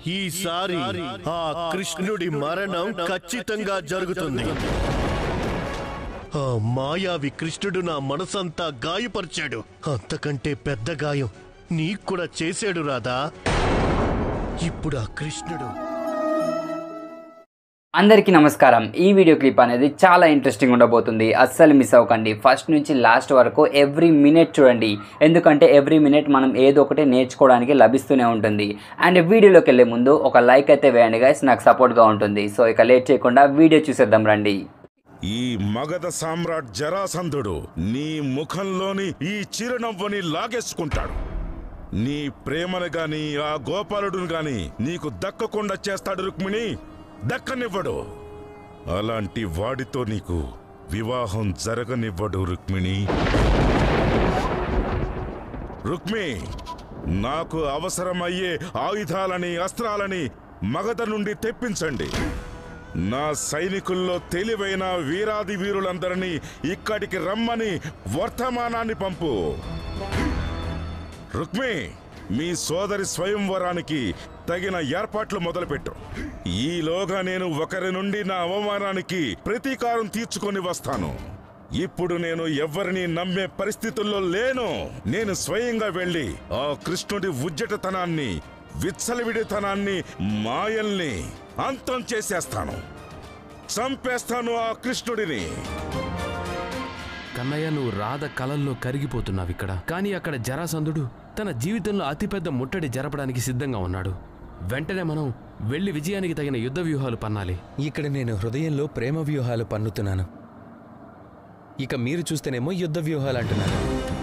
ఈసారి ఆ కృష్ణుడి మరణం ఖచ్చితంగా జరుగుతుంది ఆ మాయావి కృష్ణుడు నా మనసంతా గాయపరిచాడు అంతకంటే పెద్ద గాయం నీకు కూడా చేశాడు రాదా ఇప్పుడు ఆ కృష్ణుడు అందరికీ నమస్కారం ఈ వీడియో క్లిప్ అనేది చాలా ఇంట్రెస్టింగ్ ఉండబోతుంది అస్సలు మిస్ అవ్వకండి ఫస్ట్ నుంచి లాస్ట్ వరకు ఎవ్రీ మినిట్ చూడండి ఎందుకంటే ఎవ్రీ మినిట్ మనం ఏదో ఒకటి నేర్చుకోవడానికి లభిస్తూనే ఉంటుంది అండ్ వీడియోలోకి వెళ్ళే ముందు ఒక లైక్ అయితే వేయండి గైస్ నాకు సపోర్ట్గా ఉంటుంది సో ఇక లేట్ చేయకుండా వీడియో చూసేద్దాం రండి ఈ మగధ సామ్రాట్ జరాసంధుడు నీ ముఖంలోని ఈ చిరునవ్వుని లాగేసుకుంటాడు నీ ప్రేమను గాని ఆ గోపాలుడును గాని నీకు దక్కకుండా చేస్తాడు రుక్మిణి దక్కనివ్వడు అలాంటి వాడితో నీకు వివాహం జరగనివ్వడు రుక్మిణి రుక్మి నాకు అవసరమయ్యే ఆయుధాలని అస్త్రాలని మగధ నుండి తెప్పించండి నా సైనికుల్లో తెలివైన వీరాది వీరులందరినీ ఇక్కడికి రమ్మని వర్తమానాన్ని పంపు రుక్మి మీ సోదరి స్వయంవరానికి తగిన ఏర్పాట్లు మొదలుపెట్టు ఈలోగా నేను ఒకరి నుండి నా అవమానానికి ప్రతీకారం తీర్చుకొని వస్తాను ఇప్పుడు నేను ఎవరిని నమ్మే పరిస్థితుల్లో లేను నేను స్వయంగా వెళ్ళి ఆ కృష్ణుడి ఉజ్జటతనాన్ని విచ్చలవిడితనాన్ని మాయల్ని అంతం చేసేస్తాను చంపేస్తాను ఆ కృష్ణుడిని కన్నయ్య నువ్వు రాధ కలల్లో కరిగిపోతున్నావు ఇక్కడ కానీ అక్కడ జరాసంధుడు తన జీవితంలో అతిపెద్ద ముట్టడి జరపడానికి సిద్ధంగా ఉన్నాడు వెంటనే మనం వెళ్లి విజయానికి తగిన యుద్ధ వ్యూహాలు పన్నాలి ఇక్కడ నేను హృదయంలో ప్రేమ వ్యూహాలు పన్నుతున్నాను ఇక మీరు చూస్తేనేమో యుద్ధ వ్యూహాలు అంటున్నారు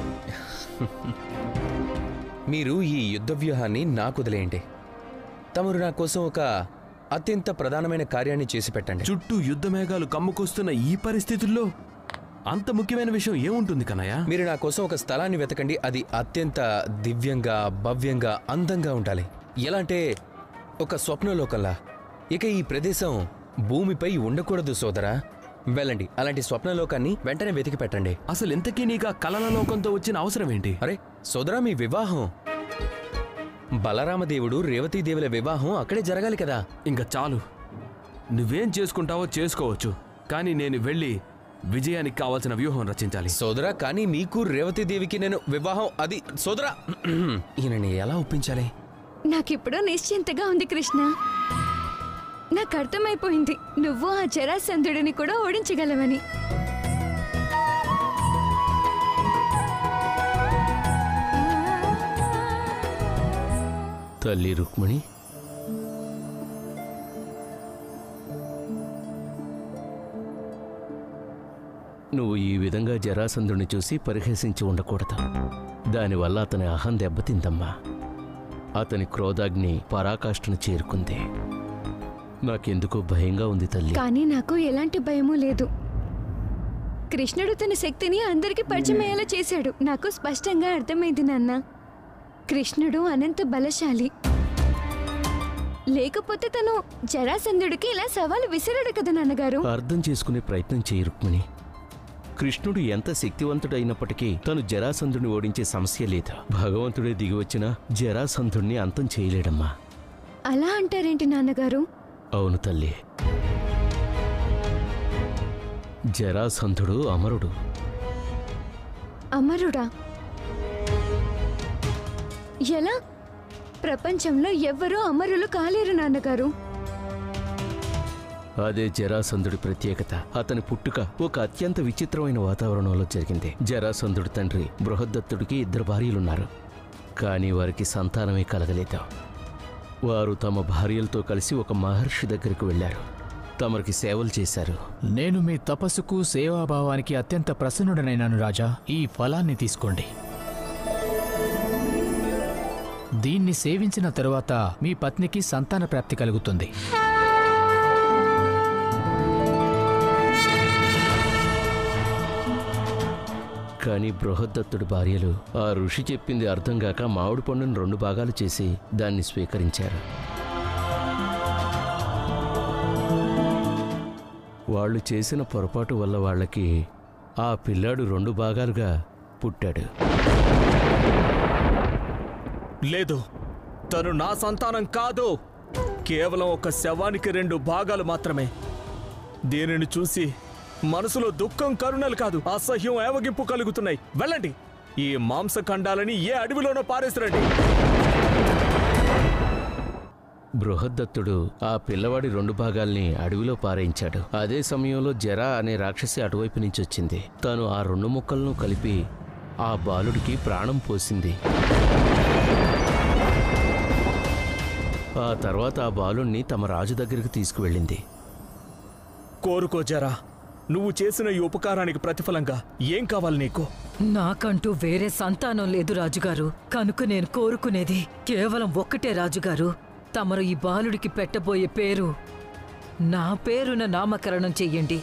మీరు ఈ యుద్ధ వ్యూహాన్ని నాకు వదిలేయండి తమరు నా కోసం ఒక అత్యంత ప్రధానమైన కార్యాన్ని చేసి పెట్టండి చుట్టూ యుద్ధ మేఘాలు కమ్ముకొస్తున్న ఈ పరిస్థితుల్లో అంత ముఖ్యమైన విషయం ఏముంటుంది కన్నయ్య మీరు నా కోసం ఒక స్థలాన్ని వెతకండి అది అత్యంత దివ్యంగా భవ్యంగా అందంగా ఉండాలి ఎలా అంటే ఒక స్వప్నలోకంలా ఇక ఈ ప్రదేశం భూమిపై ఉండకూడదు సోదరా వెళ్ళండి అలాంటి స్వప్నలోకాన్ని వెంటనే వెతికి పెట్టండి అసలు ఇంతకీ నీకు ఆ కలల లోకంతో వచ్చిన అవసరం ఏంటి అరే సోదరా మీ వివాహం బలరామదేవుడు రేవతీదేవుల వివాహం అక్కడే జరగాలి కదా ఇంకా చాలు నువ్వేం చేసుకుంటావో చేసుకోవచ్చు కానీ నేను వెళ్ళి విజయానికి కావాల్సిన వ్యూహం రచించాలి సోదరా కానీ మీకు రేవతీదేవికి నేను వివాహం అది సోదరా ఈయనని ఎలా ఒప్పించాలి నాకిప్పుడు నిశ్చింతగా ఉంది కృష్ణ నాకు అర్థమైపోయింది నువ్వు ఆ జరాసంధుడిని కూడా ఓడించగలవని తల్లి రుక్మిణి నువ్వు ఈ విధంగా జరాసంధుని చూసి పరిహసించి ఉండకూడదు దానివల్ల అతని అహం దెబ్బతిందమ్మా అతని క్రోధాగ్ని పరాకాష్ఠను చేరుకుంది నాకెందుకో భయంగా ఉంది తల్లి కానీ నాకు ఎలాంటి భయమూ లేదు కృష్ణుడు తన శక్తిని అందరికీ పరిచయం అయ్యేలా చేశాడు నాకు స్పష్టంగా అర్థమైంది నాన్న కృష్ణుడు అనంత బలశాలి లేకపోతే తను జరాసంధుడికి ఇలా సవాలు విసిరాడు కదా నాన్నగారు అర్థం చేసుకునే ప్రయత్నం చేయి రుక్మిణి కృష్ణుడు ఎంత శక్తివంతుడైనప్పటికీ తను జరాసంధుని ఓడించే సమస్య లేదు భగవంతుడే దిగివచ్చినా జరాసంధుణ్ణి అంతం చేయలేడమ్మా అలా అంటారేంటి నాన్నగారు అవును తల్లి జరాసంధుడు అమరుడు అమరుడా ఎలా ప్రపంచంలో ఎవ్వరూ అమరులు కాలేరు నాన్నగారు అదే జరాసంధుడి ప్రత్యేకత అతని పుట్టుక ఒక అత్యంత విచిత్రమైన వాతావరణంలో జరిగింది జరాసంధుడి తండ్రి బృహద్దత్తుడికి ఇద్దరు భార్యలున్నారు కానీ వారికి సంతానమే కలగలేదు వారు తమ భార్యలతో కలిసి ఒక మహర్షి దగ్గరికి వెళ్ళారు తమరికి సేవలు చేశారు నేను మీ తపస్సుకు సేవాభావానికి అత్యంత ప్రసన్నుడనైనాను రాజా ఈ ఫలాన్ని తీసుకోండి దీన్ని సేవించిన తరువాత మీ పత్నికి సంతాన ప్రాప్తి కలుగుతుంది కానీ బృహద్దత్తుడి భార్యలు ఆ ఋషి చెప్పింది అర్థం కాక మామిడి పండును రెండు భాగాలు చేసి దాన్ని స్వీకరించారు వాళ్ళు చేసిన పొరపాటు వల్ల వాళ్ళకి ఆ పిల్లాడు రెండు భాగాలుగా పుట్టాడు లేదు తను నా సంతానం కాదు కేవలం ఒక శవానికి రెండు భాగాలు మాత్రమే దీనిని చూసి మనసులో దుఃఖం కరుణలు కాదు అసహ్యం ఏవగింపు కలుగుతున్నాయి వెళ్ళండి ఈ మాంసఖండాలని ఏ అడవిలోనో పారేసిరండి బృహద్దత్తుడు ఆ పిల్లవాడి రెండు భాగాల్ని అడవిలో పారేయించాడు అదే సమయంలో జరా అనే రాక్షసి అటువైపు నుంచి వచ్చింది తాను ఆ రెండు ముక్కలను కలిపి ఆ బాలుడికి ప్రాణం పోసింది ఆ తర్వాత ఆ బాలుణ్ణి తమ రాజు దగ్గరికి తీసుకువెళ్ళింది కోరుకో జరా నువ్వు చేసిన ఈ ఉపకారానికి ప్రతిఫలంగా ఏం కావాలి నీకు నాకంటూ వేరే సంతానం లేదు రాజుగారు కనుక నేను కోరుకునేది కేవలం ఒక్కటే రాజుగారు తమరు ఈ బాలుడికి పెట్టబోయే పేరు నా పేరున నామకరణం చెయ్యండి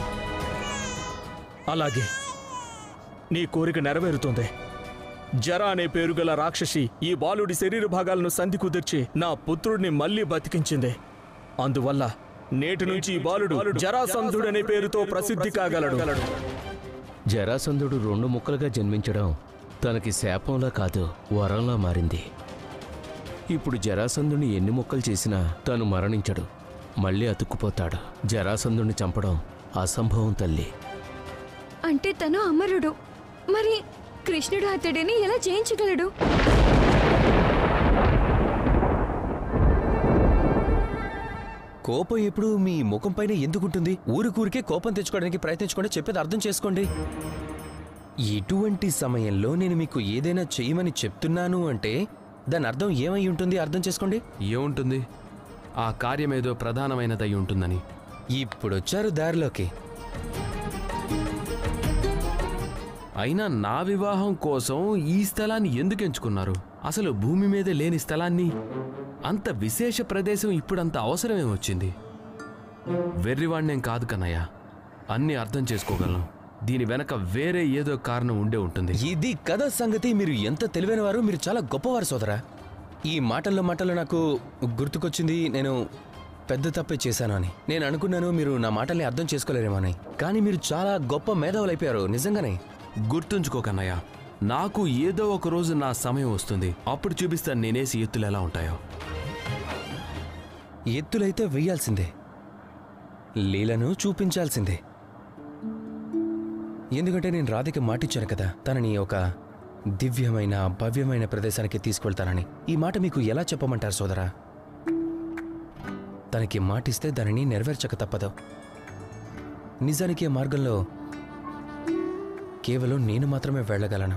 అలాగే నీ కోరిక నెరవేరుతుంది జర అనే పేరు గల రాక్షసి ఈ బాలుడి శరీర భాగాలను సంధి కుదిర్చి నా పుత్రుడిని మళ్ళీ బతికించింది అందువల్ల నేటి నుంచి ఈ బాలుడు జరాసంధుడనే పేరుతో ప్రసిద్ధి కాగలడు జరాసంధుడు రెండు ముక్కలుగా జన్మించడం తనకి శాపంలా కాదు వరంలా మారింది ఇప్పుడు జరాసంధుని ఎన్ని ముక్కలు చేసినా తను మరణించడు మళ్ళీ అతుక్కుపోతాడు జరాసంధుని చంపడం అసంభవం తల్లి అంటే తను అమరుడు మరి కృష్ణుడు అతడిని ఎలా జయించగలడు కోపం ఎప్పుడు మీ ముఖం పైన ఎందుకుంటుంది ఊరికూరికే కోపం తెచ్చుకోవడానికి ప్రయత్నించుకోండి చెప్పేది అర్థం చేసుకోండి ఇటువంటి సమయంలో నేను మీకు ఏదైనా చేయమని చెప్తున్నాను అంటే దాని అర్థం ఏమై ఉంటుంది అర్థం చేసుకోండి ఏముంటుంది ఆ కార్యమేదో ప్రధానమైనదై ఉంటుందని ఇప్పుడొచ్చారు దారిలోకి అయినా నా వివాహం కోసం ఈ స్థలాన్ని ఎందుకు ఎంచుకున్నారు అసలు భూమి మీద లేని స్థలాన్ని అంత విశేష ప్రదేశం ఇప్పుడంత అవసరమే వచ్చింది వెర్రివాణ్ణేం కాదు కన్నయ్య అన్నీ అర్థం చేసుకోగలను దీని వెనక వేరే ఏదో కారణం ఉండే ఉంటుంది ఇది కథ సంగతి మీరు ఎంత తెలివైన వారు మీరు చాలా గొప్పవారు సోదరా ఈ మాటల్లో మాటల్లో నాకు గుర్తుకొచ్చింది నేను పెద్ద తప్పే చేశాను అని నేను అనుకున్నాను మీరు నా మాటల్ని అర్థం చేసుకోలేరేమో అని కానీ మీరు చాలా గొప్ప మేధావులు అయిపోయారు నిజంగానే గుర్తుంచుకో కన్నయ్య నాకు ఏదో ఒక రోజు నా సమయం వస్తుంది అప్పుడు చూపిస్తాను నేనేసి ఎత్తులు ఎలా ఉంటాయో ఎత్తులైతే వెయ్యాల్సిందే లీలను చూపించాల్సిందే ఎందుకంటే నేను రాధిక మాటిచ్చాను కదా తనని ఒక దివ్యమైన భవ్యమైన ప్రదేశానికి తీసుకెళ్తానని ఈ మాట మీకు ఎలా చెప్పమంటారు సోదరా తనకి మాటిస్తే దానిని నెరవేర్చక తప్పదు నిజానికి ఆ మార్గంలో కేవలం నేను మాత్రమే వెళ్ళగలను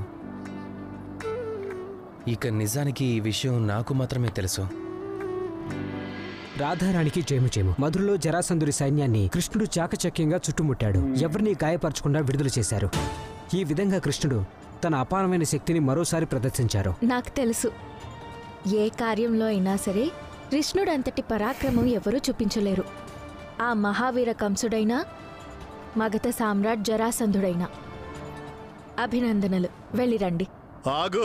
ఇక నిజానికి ఈ విషయం నాకు మాత్రమే తెలుసు రాధారాణికి జయముచేము మధురలో జరాసంధుడి సైన్యాన్ని కృష్ణుడు చాకచక్యంగా చుట్టుముట్టాడు ఎవరినీ గాయపరచకుండా విడుదల చేశారు ఈ విధంగా కృష్ణుడు తన అపారమైన శక్తిని మరోసారి ప్రదర్శించారు నాకు తెలుసు ఏ కార్యంలో అయినా సరే కృష్ణుడు అంతటి పరాక్రమం ఎవరూ చూపించలేరు ఆ మహావీర కంసుడైనా మగధ సామ్రాట్ జరాసంధుడైనా అభినందనలు వెళ్ళిరండి ఆగు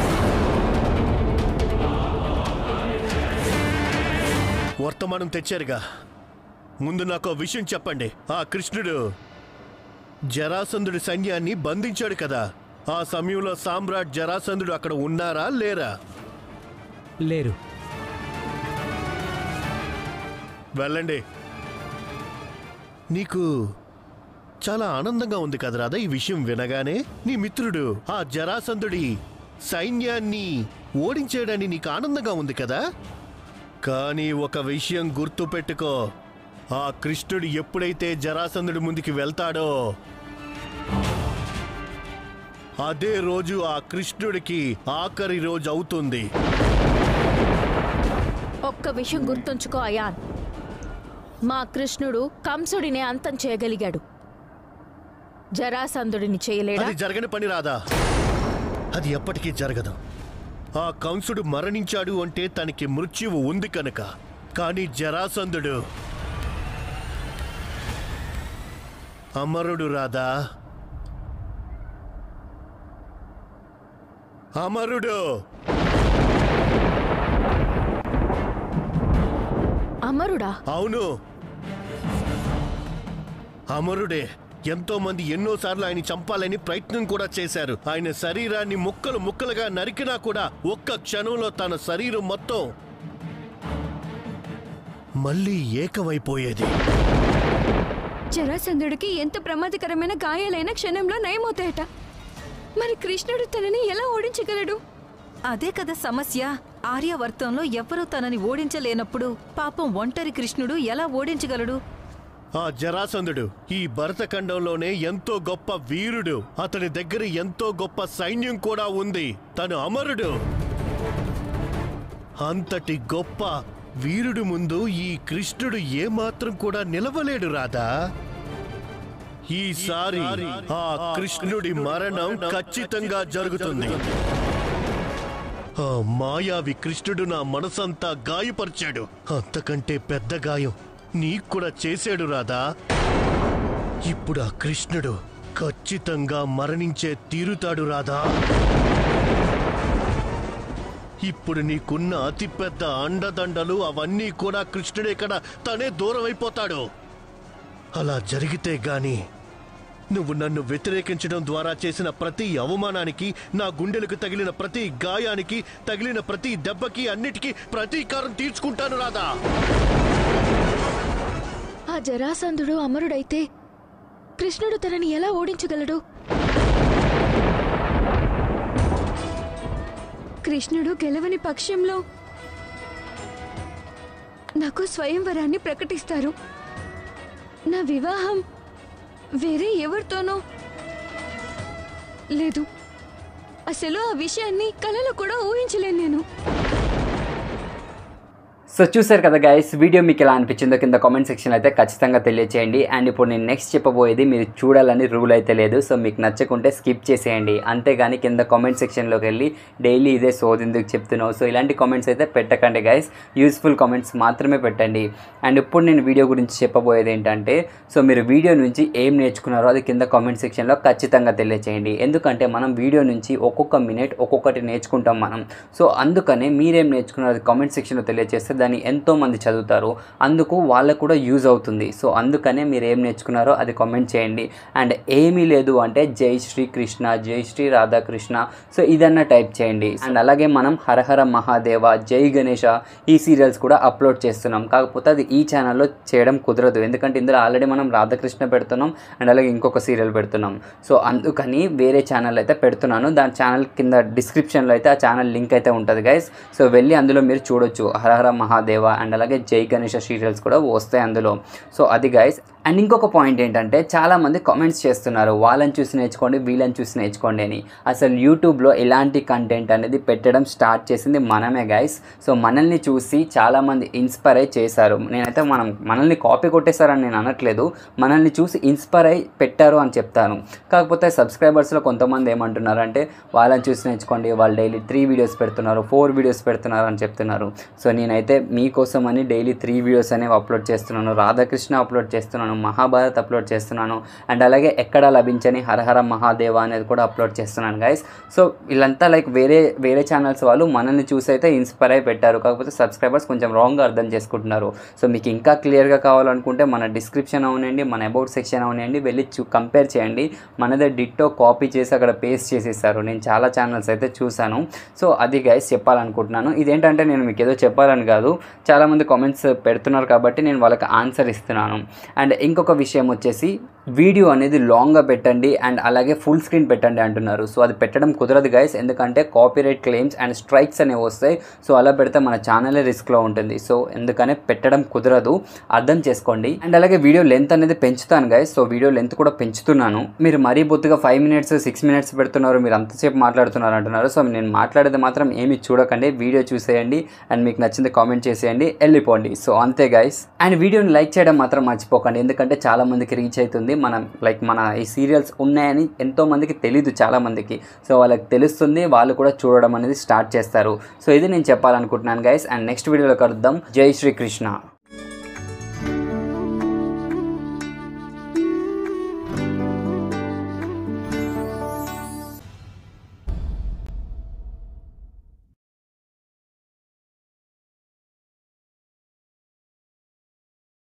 వర్తమానం తెచ్చారుగా ముందు నాకు ఓ విషయం చెప్పండి ఆ కృష్ణుడు జరాసంధుడి సైన్యాన్ని బంధించాడు కదా ఆ సమయంలో సామ్రాట్ జరాసంధుడు అక్కడ ఉన్నారా లేరా లేరు వెళ్ళండి నీకు చాలా ఆనందంగా ఉంది కదా రాధా ఈ విషయం వినగానే నీ మిత్రుడు ఆ జరాసంధుడి సైన్యాన్ని ఓడించేయడానికి నీకు ఆనందంగా ఉంది కదా కానీ ఒక విషయం గుర్తు పెట్టుకో ఆ కృష్ణుడు ఎప్పుడైతే జరాసంధుడి ముందుకి వెళ్తాడో అదే రోజు ఆ కృష్ణుడికి ఆఖరి రోజు అవుతుంది ఒక్క విషయం గుర్తుంచుకో అయాన్ మా కృష్ణుడు కంసుడిని అంతం చేయగలిగాడు జరాసంధుడిని చేయలేడా అది జరగని పని రాదా అది ఎప్పటికీ జరగదు ఆ కంసుడు మరణించాడు అంటే తనకి మృత్యువు ఉంది కనుక కానీ జరాసంధుడు అమరుడు రాదా అమరుడు అమరుడా అవును అమరుడే ఎంతో మంది ఎన్నోసార్లు ఆయన చంపాలని ప్రయత్నం కూడా చేశారు ఆయన శరీరాన్ని ముక్కలు ముక్కలుగా నరికినా కూడా ఒక్క క్షణంలో తన శరీరం మొత్తం మళ్ళీ ఏకమైపోయేది జరాసంధుడికి ఎంత ప్రమాదకరమైన గాయాలైన క్షణంలో నయమవుతాయట మరి కృష్ణుడు తనని ఎలా ఓడించగలడు అదే కదా సమస్య ఆర్యవర్తంలో ఎవ్వరూ తనని ఓడించలేనప్పుడు పాపం ఒంటరి కృష్ణుడు ఎలా ఓడించగలడు ఆ జరాసంధుడు ఈ భరతఖండంలోనే ఎంతో గొప్ప వీరుడు అతని దగ్గర ఎంతో గొప్ప సైన్యం కూడా ఉంది తను అమరుడు అంతటి గొప్ప వీరుడు ముందు ఈ కృష్ణుడు ఏమాత్రం కూడా నిలవలేడు రాదా ఈసారి ఆ కృష్ణుడి మరణం ఖచ్చితంగా జరుగుతుంది ఆ మాయావి కృష్ణుడు నా మనసంతా గాయపరిచాడు అంతకంటే పెద్ద గాయం నీకు కూడా చేశాడు రాదా ఇప్పుడు ఆ కృష్ణుడు ఖచ్చితంగా మరణించే తీరుతాడు రాదా ఇప్పుడు నీకున్న అతిపెద్ద అండదండలు అవన్నీ కూడా కృష్ణుడే కదా తనే దూరం అయిపోతాడు అలా జరిగితే గాని నువ్వు నన్ను వ్యతిరేకించడం ద్వారా చేసిన ప్రతి అవమానానికి నా గుండెలకు తగిలిన ప్రతి గాయానికి తగిలిన ప్రతి దెబ్బకి అన్నిటికీ ప్రతీకారం తీర్చుకుంటాను రాదా ఆ జరాసంధుడు అమరుడైతే కృష్ణుడు తనని ఎలా ఓడించగలడు కృష్ణుడు గెలవని పక్షంలో నాకు స్వయంవరాన్ని ప్రకటిస్తారు నా వివాహం వేరే ఎవరితోనో లేదు అసలు ఆ విషయాన్ని కలలో కూడా ఊహించలేను నేను సో చూసారు కదా గైస్ వీడియో మీకు ఎలా అనిపించిందో కింద కామెంట్ సెక్షన్ అయితే ఖచ్చితంగా తెలియచేయండి అండ్ ఇప్పుడు నేను నెక్స్ట్ చెప్పబోయేది మీరు చూడాలని రూల్ అయితే లేదు సో మీకు నచ్చకుంటే స్కిప్ చేసేయండి అంతేగాని కింద కామెంట్ సెక్షన్లోకి వెళ్ళి డైలీ ఇదే సోది ఎందుకు చెప్తున్నావు సో ఇలాంటి కామెంట్స్ అయితే పెట్టకండి గైస్ యూస్ఫుల్ కామెంట్స్ మాత్రమే పెట్టండి అండ్ ఇప్పుడు నేను వీడియో గురించి చెప్పబోయేది ఏంటంటే సో మీరు వీడియో నుంచి ఏం నేర్చుకున్నారో అది కింద కామెంట్ సెక్షన్లో ఖచ్చితంగా తెలియచేయండి ఎందుకంటే మనం వీడియో నుంచి ఒక్కొక్క మినిట్ ఒక్కొక్కటి నేర్చుకుంటాం మనం సో అందుకనే మీరేం నేర్చుకున్నారో అది కామెంట్ సెక్షన్లో తెలియజేస్తే దాన్ని ఎంతో మంది చదువుతారు అందుకు వాళ్ళకు కూడా యూజ్ అవుతుంది సో అందుకనే మీరు ఏం నేర్చుకున్నారో అది కామెంట్ చేయండి అండ్ ఏమీ లేదు అంటే జై శ్రీ కృష్ణ జై శ్రీ రాధాకృష్ణ సో ఇదన్నా టైప్ చేయండి అండ్ అలాగే మనం హరహర మహాదేవ జై గణేష ఈ సీరియల్స్ కూడా అప్లోడ్ చేస్తున్నాం కాకపోతే అది ఈ ఛానల్లో చేయడం కుదరదు ఎందుకంటే ఇందులో ఆల్రెడీ మనం రాధాకృష్ణ పెడుతున్నాం అండ్ అలాగే ఇంకొక సీరియల్ పెడుతున్నాం సో అందుకని వేరే ఛానల్ అయితే పెడుతున్నాను దాని ఛానల్ కింద డిస్క్రిప్షన్లో అయితే ఆ ఛానల్ లింక్ అయితే ఉంటుంది గైస్ సో వెళ్ళి అందులో మీరు చూడొచ్చు హరహర మహాదేవ అండ్ అలాగే జై గణేష సీరియల్స్ కూడా వస్తాయి అందులో సో అది గైస్ అండ్ ఇంకొక పాయింట్ ఏంటంటే చాలామంది కామెంట్స్ చేస్తున్నారు వాళ్ళని చూసి నేర్చుకోండి వీళ్ళని చూసి నేర్చుకోండి అని అసలు యూట్యూబ్లో ఇలాంటి కంటెంట్ అనేది పెట్టడం స్టార్ట్ చేసింది మనమే గైస్ సో మనల్ని చూసి చాలామంది ఇన్స్పైర్ అయి చేశారు నేనైతే మనం మనల్ని కాపీ కొట్టేశారని నేను అనట్లేదు మనల్ని చూసి ఇన్స్పైర్ అయి పెట్టారు అని చెప్తాను కాకపోతే సబ్స్క్రైబర్స్లో కొంతమంది ఏమంటున్నారు అంటే వాళ్ళని చూసి నేర్చుకోండి వాళ్ళు డైలీ త్రీ వీడియోస్ పెడుతున్నారు ఫోర్ వీడియోస్ పెడుతున్నారు అని చెప్తున్నారు సో నేనైతే మీకోసం అని డైలీ త్రీ వీడియోస్ అనేవి అప్లోడ్ చేస్తున్నాను రాధాకృష్ణ అప్లోడ్ చేస్తున్నాను మహాభారత్ అప్లోడ్ చేస్తున్నాను అండ్ అలాగే ఎక్కడ లభించని హరహర మహాదేవ అనేది కూడా అప్లోడ్ చేస్తున్నాను గైస్ సో వీళ్ళంతా లైక్ వేరే వేరే ఛానల్స్ వాళ్ళు మనల్ని చూసి అయితే ఇన్స్పైర్ అయి పెట్టారు కాకపోతే సబ్స్క్రైబర్స్ కొంచెం రాంగ్గా అర్థం చేసుకుంటున్నారు సో మీకు ఇంకా క్లియర్గా కావాలనుకుంటే మన డిస్క్రిప్షన్ అవనండి మన అబౌట్ సెక్షన్ అవనండి వెళ్ళి చూ కంపేర్ చేయండి మనదే డిట్టో కాపీ చేసి అక్కడ పేస్ట్ చేసేసారు నేను చాలా ఛానల్స్ అయితే చూశాను సో అది గైస్ చెప్పాలనుకుంటున్నాను ఇదేంటంటే నేను మీకు ఏదో చెప్పాలని కాదు చాలామంది కామెంట్స్ పెడుతున్నారు కాబట్టి నేను వాళ్ళకి ఆన్సర్ ఇస్తున్నాను అండ్ ఇంకొక విషయం వచ్చేసి వీడియో అనేది లాంగ్గా పెట్టండి అండ్ అలాగే ఫుల్ స్క్రీన్ పెట్టండి అంటున్నారు సో అది పెట్టడం కుదరదు గైస్ ఎందుకంటే కాపీరైట్ క్లెయిమ్స్ అండ్ స్ట్రైక్స్ అనేవి వస్తాయి సో అలా పెడితే మన ఛానలే రిస్క్లో ఉంటుంది సో ఎందుకనే పెట్టడం కుదరదు అర్థం చేసుకోండి అండ్ అలాగే వీడియో లెంత్ అనేది పెంచుతాను గైస్ సో వీడియో లెంత్ కూడా పెంచుతున్నాను మీరు మరీ బొత్తుగా ఫైవ్ మినిట్స్ సిక్స్ మినిట్స్ పెడుతున్నారు మీరు అంతసేపు మాట్లాడుతున్నారు అంటున్నారు సో నేను మాట్లాడేది మాత్రం ఏమి చూడకండి వీడియో చూసేయండి అండ్ మీకు నచ్చింది కామెంట్ చేసేయండి వెళ్ళిపోండి సో అంతే గైస్ అండ్ వీడియోని లైక్ చేయడం మాత్రం మర్చిపోకండి ఎందుకంటే చాలా మందికి రీచ్ అవుతుంది మనం లైక్ మన ఈ సీరియల్స్ ఉన్నాయని ఎంతో మందికి తెలీదు చాలా మందికి సో వాళ్ళకి తెలుస్తుంది వాళ్ళు కూడా చూడడం అనేది స్టార్ట్ చేస్తారు సో ఇది నేను చెప్పాలనుకుంటున్నాను గైస్ అండ్ నెక్స్ట్ వీడియోలో కలుద్దాం జై శ్రీకృష్ణ